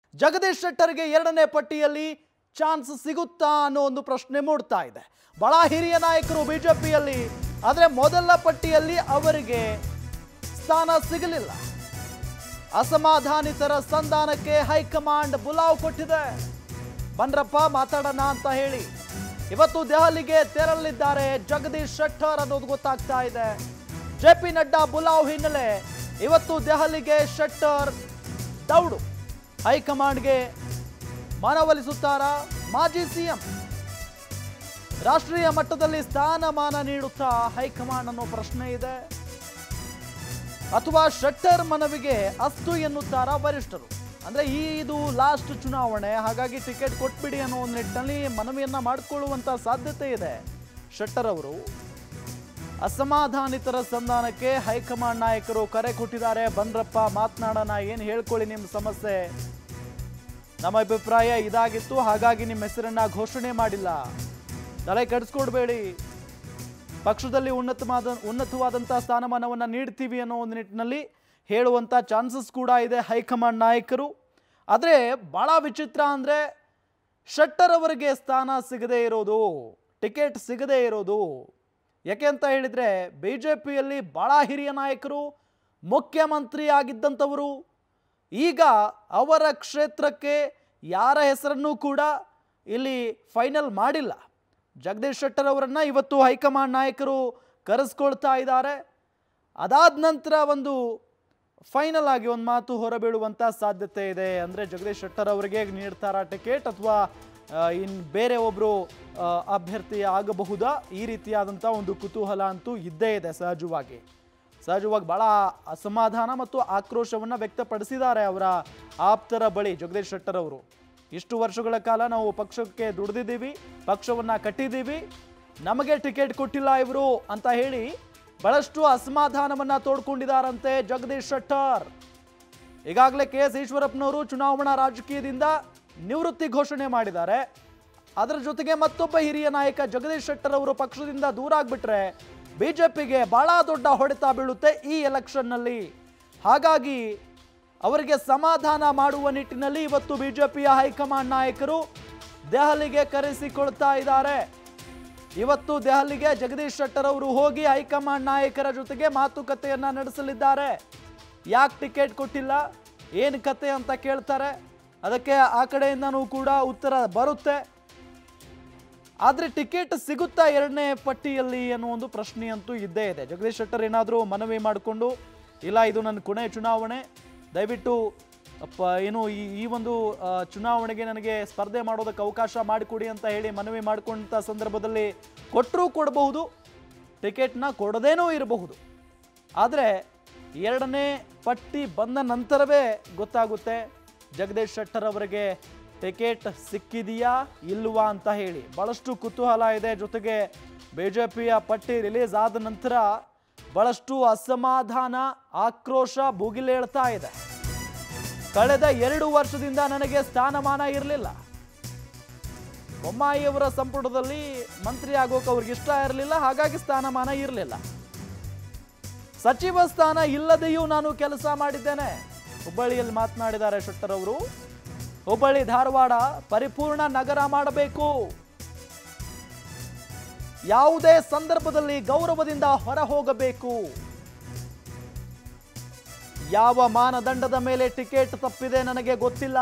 ಜಗದೀಶ್ ಶೆಟ್ಟರ್ಗೆ ಎರಡನೇ ಪಟ್ಟಿಯಲ್ಲಿ ಚಾನ್ಸ್ ಸಿಗುತ್ತಾ ಅನ್ನೋ ಒಂದು ಪ್ರಶ್ನೆ ಮೂಡ್ತಾ ಇದೆ ಬಹಳ ಹಿರಿಯ ನಾಯಕರು ಬಿಜೆಪಿಯಲ್ಲಿ ಆದರೆ ಮೊದಲ ಪಟ್ಟಿಯಲ್ಲಿ ಅವರಿಗೆ ಸ್ಥಾನ ಸಿಗಲಿಲ್ಲ ಅಸಮಾಧಾನಿತರ ಸಂಧಾನಕ್ಕೆ ಹೈಕಮಾಂಡ್ ಬುಲಾವ್ ಕೊಟ್ಟಿದೆ ಬನ್ರಪ್ಪ ಮಾತಾಡೋಣ ಅಂತ ಹೇಳಿ ಇವತ್ತು ದೆಹಲಿಗೆ ತೆರಳಲಿದ್ದಾರೆ ಜಗದೀಶ್ ಶೆಟ್ಟರ್ ಅನ್ನೋದು ಗೊತ್ತಾಗ್ತಾ ಇದೆ ಜೆ ಪಿ ನಡ್ಡಾ ಬುಲಾವ್ ಹಿನ್ನೆಲೆ ಇವತ್ತು ದೆಹಲಿಗೆ ಶೆಟ್ಟರ್ ದೌಡು ಹೈಕಮಾಂಡ್ಗೆ ಮನವೊಲಿಸುತ್ತಾರಾ ಮಾಜಿ ಸಿಎಂ ರಾಷ್ಟ್ರೀಯ ಮಟ್ಟದಲ್ಲಿ ಸ್ಥಾನಮಾನ ನೀಡುತ್ತಾ ಹೈಕಮಾಂಡ್ ಅನ್ನೋ ಪ್ರಶ್ನೆ ಇದೆ ಅಥವಾ ಶೆಟ್ಟರ್ ಮನವಿಗೆ ಅಸ್ತು ಎನ್ನುತ್ತಾರಾ ವರಿಷ್ಠರು ಅಂದ್ರೆ ಈ ಇದು ಲಾಸ್ಟ್ ಚುನಾವಣೆ ಹಾಗಾಗಿ ಟಿಕೆಟ್ ಕೊಟ್ಬಿಡಿ ಅನ್ನೋ ಒಂದು ನಿಟ್ಟಿನಲ್ಲಿ ಮನವಿಯನ್ನ ಮಾಡಿಕೊಳ್ಳುವಂತ ಸಾಧ್ಯತೆ ಇದೆ ಶೆಟ್ಟರ್ ಅವರು ಅಸಮಾಧಾನಿತರ ಸಂಧಾನಕ್ಕೆ ಹೈಕಮಾಂಡ್ ನಾಯಕರು ಕರೆ ಕೊಟ್ಟಿದ್ದಾರೆ ಬಂದ್ರಪ್ಪ ಮಾತನಾಡೋಣ ಏನು ಹೇಳ್ಕೊಳ್ಳಿ ನಿಮ್ಮ ಸಮಸ್ಯೆ ನಮ್ಮ ಅಭಿಪ್ರಾಯ ಇದಾಗಿತ್ತು ಹಾಗಾಗಿ ನಿಮ್ಮ ಹೆಸರನ್ನ ಘೋಷಣೆ ಮಾಡಿಲ್ಲ ತಲೆ ಕೆಡಿಸ್ಕೊಡ್ಬೇಡಿ ಪಕ್ಷದಲ್ಲಿ ಉನ್ನತವಾದ ಉನ್ನತವಾದಂಥ ಸ್ಥಾನಮಾನವನ್ನು ನೀಡ್ತೀವಿ ಅನ್ನೋ ಒಂದು ನಿಟ್ಟಿನಲ್ಲಿ ಹೇಳುವಂಥ ಚಾನ್ಸಸ್ ಕೂಡ ಇದೆ ಹೈಕಮಾಂಡ್ ನಾಯಕರು ಆದರೆ ಭಾಳ ವಿಚಿತ್ರ ಅಂದರೆ ಶೆಟ್ಟರ್ ಅವರಿಗೆ ಸ್ಥಾನ ಸಿಗದೇ ಇರೋದು ಟಿಕೆಟ್ ಸಿಗದೇ ಇರೋದು ಯಾಕೆ ಅಂತ ಹೇಳಿದರೆ ಬಿ ಜೆ ಪಿಯಲ್ಲಿ ಭಾಳ ಹಿರಿಯ ನಾಯಕರು ಮುಖ್ಯಮಂತ್ರಿ ಆಗಿದ್ದಂಥವರು ಈಗ ಅವರ ಕ್ಷೇತ್ರಕ್ಕೆ ಯಾರ ಹೆಸರನ್ನೂ ಕೂಡ ಇಲ್ಲಿ ಫೈನಲ್ ಮಾಡಿಲ್ಲ ಜಗದೀಶ್ ಶೆಟ್ಟರ್ ಅವರನ್ನು ಇವತ್ತು ಹೈಕಮಾಂಡ್ ನಾಯಕರು ಕರೆಸ್ಕೊಳ್ತಾ ಇದ್ದಾರೆ ಅದಾದ ನಂತರ ಒಂದು ಫೈನಲ್ ಆಗಿ ಒಂದು ಮಾತು ಹೊರಬೀಳುವಂಥ ಸಾಧ್ಯತೆ ಇದೆ ಅಂದರೆ ಜಗದೀಶ್ ಶೆಟ್ಟರ್ ಅವರಿಗೆ ನೀಡ್ತಾರಾ ಟಿಕೆಟ್ ಅಥವಾ ಇನ್ನು ಬೇರೆ ಒಬ್ಬರು ಅಭ್ಯರ್ಥಿ ಆಗಬಹುದಾ ಈ ರೀತಿಯಾದಂಥ ಒಂದು ಕುತೂಹಲ ಅಂತೂ ಇದ್ದೇ ಇದೆ ಸಹಜವಾಗಿ ಸಹಜವಾಗಿ ಬಹಳ ಅಸಮಾಧಾನ ಮತ್ತು ಆಕ್ರೋಶವನ್ನು ವ್ಯಕ್ತಪಡಿಸಿದ್ದಾರೆ ಅವರ ಆಪ್ತರ ಬಳಿ ಜಗದೀಶ್ ಶೆಟ್ಟರ್ ಅವರು ಇಷ್ಟು ವರ್ಷಗಳ ಕಾಲ ನಾವು ಪಕ್ಷಕ್ಕೆ ದುಡಿದಿದ್ದೀವಿ ಪಕ್ಷವನ್ನು ಕಟ್ಟಿದ್ದೀವಿ ನಮಗೆ ಟಿಕೆಟ್ ಕೊಟ್ಟಿಲ್ಲ ಇವರು ಅಂತ ಹೇಳಿ ಬಹಳಷ್ಟು ಅಸಮಾಧಾನವನ್ನ ತೋಡ್ಕೊಂಡಿದ್ದಾರಂತೆ ಜಗದೀಶ್ ಶೆಟ್ಟರ್ ಈಗಾಗಲೇ ಕೆ ಎಸ್ ಈಶ್ವರಪ್ಪನವರು ಚುನಾವಣಾ ರಾಜಕೀಯದಿಂದ ನಿವೃತ್ತಿ ಘೋಷಣೆ ಮಾಡಿದ್ದಾರೆ ಅದರ ಜೊತೆಗೆ ಮತ್ತೊಬ್ಬ ಹಿರಿಯ ನಾಯಕ ಜಗದೀಶ್ ಶೆಟ್ಟರ್ ಅವರು ಪಕ್ಷದಿಂದ ದೂರ ಆಗ್ಬಿಟ್ರೆ ಬಿಜೆಪಿಗೆ ಬಹಳ ದೊಡ್ಡ ಹೊಡೆತ ಬೀಳುತ್ತೆ ಈ ಎಲೆಕ್ಷನ್ನಲ್ಲಿ ಹಾಗಾಗಿ ಅವರಿಗೆ ಸಮಾಧಾನ ಮಾಡುವ ನಿಟ್ಟಿನಲ್ಲಿ ಇವತ್ತು ಬಿಜೆಪಿಯ ಹೈಕಮಾಂಡ್ ನಾಯಕರು ದೆಹಲಿಗೆ ಕರೆಸಿಕೊಳ್ತಾ ಇದ್ದಾರೆ ಇವತ್ತು ದೆಹಲಿಗೆ ಜಗದೀಶ್ ಶೆಟ್ಟರ್ ಅವರು ಹೋಗಿ ಹೈಕಮಾಂಡ್ ನಾಯಕರ ಜೊತೆಗೆ ಮಾತುಕತೆಯನ್ನ ನಡೆಸಲಿದ್ದಾರೆ ಯಾಕೆ ಟಿಕೆಟ್ ಕೊಟ್ಟಿಲ್ಲ ಏನು ಕತೆ ಅಂತ ಕೇಳ್ತಾರೆ ಅದಕ್ಕೆ ಆ ಕಡೆಯಿಂದನೂ ಕೂಡ ಉತ್ತರ ಬರುತ್ತೆ ಆದರೆ ಟಿಕೆಟ್ ಸಿಗುತ್ತಾ ಎರಡನೇ ಪಟ್ಟಿಯಲ್ಲಿ ಅನ್ನೋ ಒಂದು ಪ್ರಶ್ನೆ ಅಂತೂ ಇದ್ದೇ ಇದೆ ಜಗದೀಶ್ ಶೆಟ್ಟರ್ ಏನಾದರೂ ಮನವಿ ಮಾಡಿಕೊಂಡು ಇಲ್ಲ ಇದು ನನ್ನ ಕೊನೆ ಚುನಾವಣೆ ದಯವಿಟ್ಟು ಅಪ್ಪ ಏನು ಈ ಈ ಒಂದು ಆ, ಚುನಾವಣೆಗೆ ನನಗೆ ಸ್ಪರ್ಧೆ ಮಾಡೋದಕ್ಕೆ ಅವಕಾಶ ಮಾಡಿಕೊಡಿ ಅಂತ ಹೇಳಿ ಮನವಿ ಮಾಡಿಕೊಂಡ ಸಂದರ್ಭದಲ್ಲಿ ಕೊಟ್ಟರೂ ಕೊಡಬಹುದು ಟಿಕೆಟ್ನ ಕೊಡದೇನೂ ಇರಬಹುದು ಆದರೆ ಎರಡನೇ ಪಟ್ಟಿ ಬಂದ ನಂತರವೇ ಗೊತ್ತಾಗುತ್ತೆ ಜಗದೀಶ್ ಶೆಟ್ಟರ್ ಅವರಿಗೆ ಟಿಕೆಟ್ ಸಿಕ್ಕಿದೆಯಾ ಇಲ್ವಾ ಅಂತ ಹೇಳಿ ಬಹಳಷ್ಟು ಕುತೂಹಲ ಇದೆ ಜೊತೆಗೆ ಬಿ ಜೆ ಪಿಯ ಪಟ್ಟಿ ರಿಲೀಸ್ ಆದ ನಂತರ ಬಹಳಷ್ಟು ಅಸಮಾಧಾನ ಆಕ್ರೋಶ ಭುಗಿಲೇಳ್ತಾ ಇದೆ ಕಳೆದ ಎರಡು ವರ್ಷದಿಂದ ನನಗೆ ಸ್ಥಾನಮಾನ ಇರಲಿಲ್ಲ ಬೊಮ್ಮಾಯಿಯವರ ಸಂಪುಟದಲ್ಲಿ ಮಂತ್ರಿ ಆಗೋಕೆ ಅವ್ರಿಗೆ ಇಷ್ಟ ಇರಲಿಲ್ಲ ಹಾಗಾಗಿ ಸ್ಥಾನಮಾನ ಇರಲಿಲ್ಲ ಸಚಿವ ಸ್ಥಾನ ಇಲ್ಲದೆಯೂ ನಾನು ಕೆಲಸ ಮಾಡಿದ್ದೇನೆ ಹುಬ್ಬಳ್ಳಿಯಲ್ಲಿ ಮಾತನಾಡಿದ್ದಾರೆ ಶೆಟ್ಟರ್ ಅವರು ಹುಬ್ಬಳ್ಳಿ ಧಾರವಾಡ ಪರಿಪೂರ್ಣ ನಗರ ಮಾಡಬೇಕು ಯಾವುದೇ ಸಂದರ್ಭದಲ್ಲಿ ಗೌರವದಿಂದ ಹೊರ ಹೋಗಬೇಕು ಯಾವ ಮಾನದಂಡದ ಮೇಲೆ ಟಿಕೆಟ್ ತಪ್ಪಿದೆ ನನಗೆ ಗೊತ್ತಿಲ್ಲ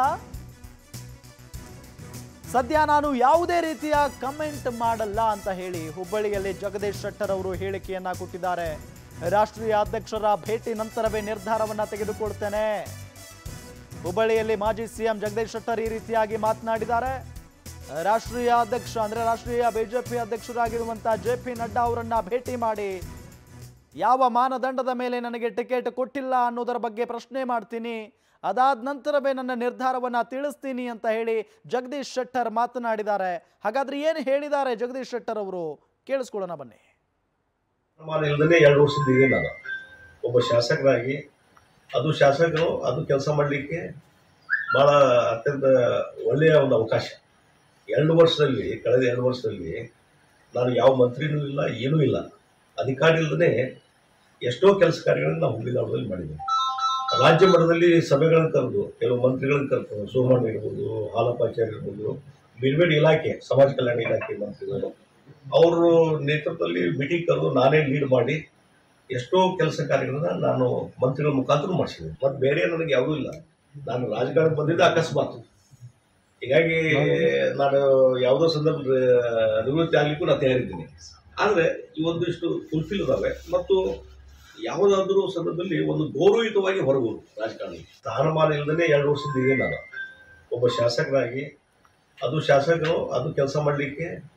ಸದ್ಯ ನಾನು ಯಾವುದೇ ರೀತಿಯ ಕಮೆಂಟ್ ಮಾಡಲ್ಲ ಅಂತ ಹೇಳಿ ಹುಬ್ಬಳ್ಳಿಯಲ್ಲಿ ಜಗದೀಶ್ ಶೆಟ್ಟರ್ ಅವರು ಹೇಳಿಕೆಯನ್ನ ಕೊಟ್ಟಿದ್ದಾರೆ ರಾಷ್ಟ್ರೀಯ ಅಧ್ಯಕ್ಷರ ಭೇಟಿ ನಂತರವೇ ನಿರ್ಧಾರವನ್ನ ತೆಗೆದುಕೊಳ್ತೇನೆ ಹುಬ್ಬಳ್ಳಿಯಲ್ಲಿ ಮಾಜಿ ಸಿಎಂ ಜಗದೀಶ್ ಶೆಟ್ಟರ್ ಈ ರೀತಿಯಾಗಿ ಮಾತನಾಡಿದ್ದಾರೆ ರಾಷ್ಟ್ರೀಯ ಅಧ್ಯಕ್ಷ ಅಂದ್ರೆ ರಾಷ್ಟ್ರೀಯ ಬಿಜೆಪಿ ಅಧ್ಯಕ್ಷರಾಗಿರುವಂತಹ ಜೆ ಪಿ ನಡ್ಡಾ ಅವರನ್ನ ಭೇಟಿ ಮಾಡಿ ಯಾವ ಮಾನದಂಡದ ಮೇಲೆ ನನಗೆ ಟಿಕೆಟ್ ಕೊಟ್ಟಿಲ್ಲ ಅನ್ನೋದರ ಬಗ್ಗೆ ಪ್ರಶ್ನೆ ಮಾಡ್ತೀನಿ ಅದಾದ ನಂತರವೇ ನನ್ನ ನಿರ್ಧಾರವನ್ನ ತಿಳಿಸ್ತೀನಿ ಅಂತ ಹೇಳಿ ಜಗದೀಶ್ ಶೆಟ್ಟರ್ ಮಾತನಾಡಿದ್ದಾರೆ ಹಾಗಾದ್ರೆ ಏನು ಹೇಳಿದ್ದಾರೆ ಜಗದೀಶ್ ಶೆಟ್ಟರ್ ಅವರು ಕೇಳಿಸ್ಕೊಳ್ಳೋಣ ಬನ್ನಿ ಪ್ರಮಾಣ ಇಲ್ಲದೇ ಎರಡು ವರ್ಷದ ಇದೆ ನಾನು ಒಬ್ಬ ಶಾಸಕರಾಗಿ ಅದು ಶಾಸಕರು ಅದು ಕೆಲಸ ಮಾಡಲಿಕ್ಕೆ ಭಾಳ ಅತ್ಯಂತ ಒಳ್ಳೆಯ ಒಂದು ಅವಕಾಶ ಎರಡು ವರ್ಷದಲ್ಲಿ ಕಳೆದ ಎರಡು ವರ್ಷದಲ್ಲಿ ನಾನು ಯಾವ ಮಂತ್ರಿನೂ ಇಲ್ಲ ಏನೂ ಇಲ್ಲ ಅಧಿಕಾರಿ ಇಲ್ಲದೇ ಎಷ್ಟೋ ಕೆಲಸ ಕಾರ್ಯಗಳನ್ನು ನಾವು ಹುಬ್ಳಿ ಧಾರವಾಡದಲ್ಲಿ ಮಾಡಿದ್ದೇವೆ ರಾಜ್ಯ ಮಟ್ಟದಲ್ಲಿ ಸಭೆಗಳನ್ನು ಕರೆದು ಕೆಲವು ಮಂತ್ರಿಗಳನ್ನ ಕರೆದು ಸೋಮಣ್ಣ ಇರ್ಬೋದು ಹಾಲಪ್ಪಾಚಾರ್ಯ ಇರ್ಬೋದು ಬೇರೆ ಬೇರೆ ಇಲಾಖೆ ಸಮಾಜ ಕಲ್ಯಾಣ ಇಲಾಖೆ ಮಂತ್ರಿಗಳು ಅವರು ನೇತೃತ್ವದಲ್ಲಿ ಮೀಟಿಂಗ್ ಕರೆದು ನಾನೇ ಲೀಡ್ ಮಾಡಿ ಎಷ್ಟೋ ಕೆಲಸ ಕಾರ್ಯಗಳನ್ನ ನಾನು ಮಂತ್ರಿಗಳ ಮುಖಾಂತರ ಮಾಡಿಸಿದೆ ಮತ್ತು ಬೇರೆ ನನಗೆ ಯಾವುದೂ ಇಲ್ಲ ನಾನು ರಾಜಕಾರಣಕ್ಕೆ ಬಂದಿದ್ದೆ ಅಕಸ್ಮಾತ್ ಹೀಗಾಗಿ ನಾನು ಯಾವುದೋ ಸಂದರ್ಭ ನಿವೃತ್ತಿ ಆಗ್ಲಿಕ್ಕೂ ನಾನು ತಯಾರಿದ್ದೀನಿ ಆದರೆ ಇವೊಂದಿಷ್ಟು ಫುಲ್ಫಿಲ್ ಇದಾವೆ ಮತ್ತು ಯಾವುದಾದ್ರೂ ಸಂದರ್ಭದಲ್ಲಿ ಒಂದು ಗೌರವಯುತವಾಗಿ ಹೊರಗೋದು ರಾಜಕಾರಣಿ ಸ್ಥಾನಮಾನ ಇಲ್ಲದೇ ಎರಡು ವರ್ಷದ ನಾನು ಒಬ್ಬ ಶಾಸಕರಾಗಿ ಅದು ಶಾಸಕರು ಅದು ಕೆಲಸ ಮಾಡಲಿಕ್ಕೆ